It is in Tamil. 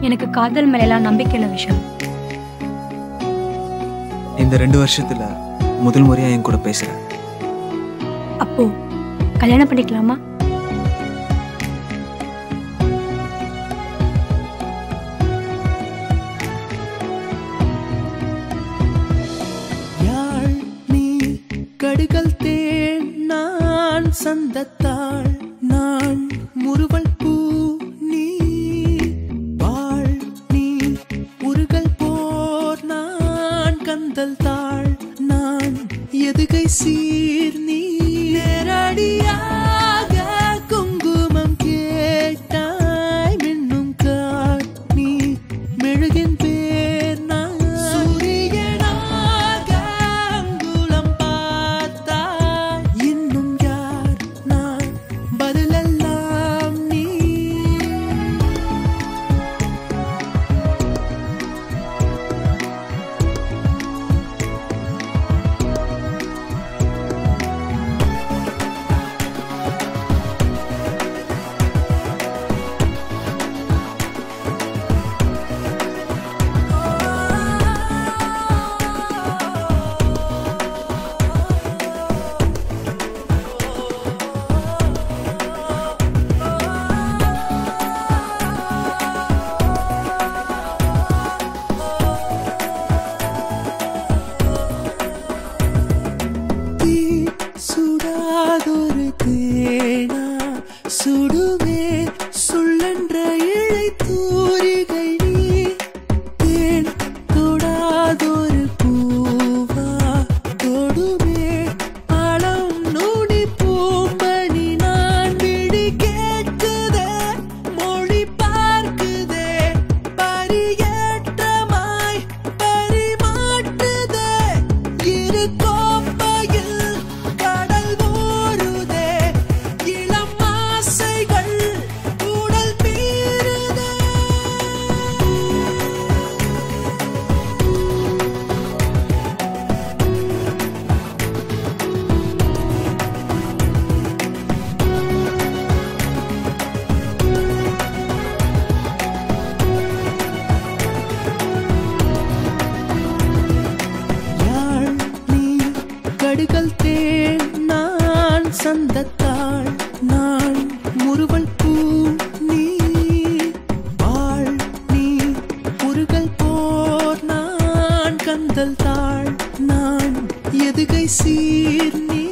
எனக்கு காதல் மேலாம் நம்பிக்கை இல்லை விஷால் இந்த ரெண்டு வருஷத்துல முதல் முறையா என் கூட பேசுறேன் அப்போ கல்யாணம் பண்ணிக்கலாமா யாழ் நீ கடுகள் தேன் நான் சந்தத்தாள் நான் முறுவல் பூ நீ வாழ் நீ உருகல் போர் நான் கந்தல் தாள் நான் எதுகை சீர் நீ நேரடியாக குங்குமம் கேட்டாய் மின்னும் காட் நீ மெழுகின் பேர் நான் சூரியனாக அங்குலம் பார்த்தாய் இன்னும் யார் நான் பதிலெல்லாம் நீ தீ சுடாதொரு தேனா சுடுமே சொல்லென்ற இழை தூரிகை நீ தேன் தொடாதொரு பூவா தொடுமே பழம் நுனி பூமணி நான் விழி கேட்குதே மொழி பார்க்குதே பரியேற்றமாய் பரிமாற்றுதே இரு கோப்பையில் கடல் ஊறுதே இளம் ஆசைகள் உடல் பீறுதே யாழ் நீ கடுகள் தேன் நான் சந்தத்தாள் நான் முறுவல் பூ நீ வாழ் நீ முருகல் போர் நான் கந்தல் தாள் நான் எதுகை சீர் நீ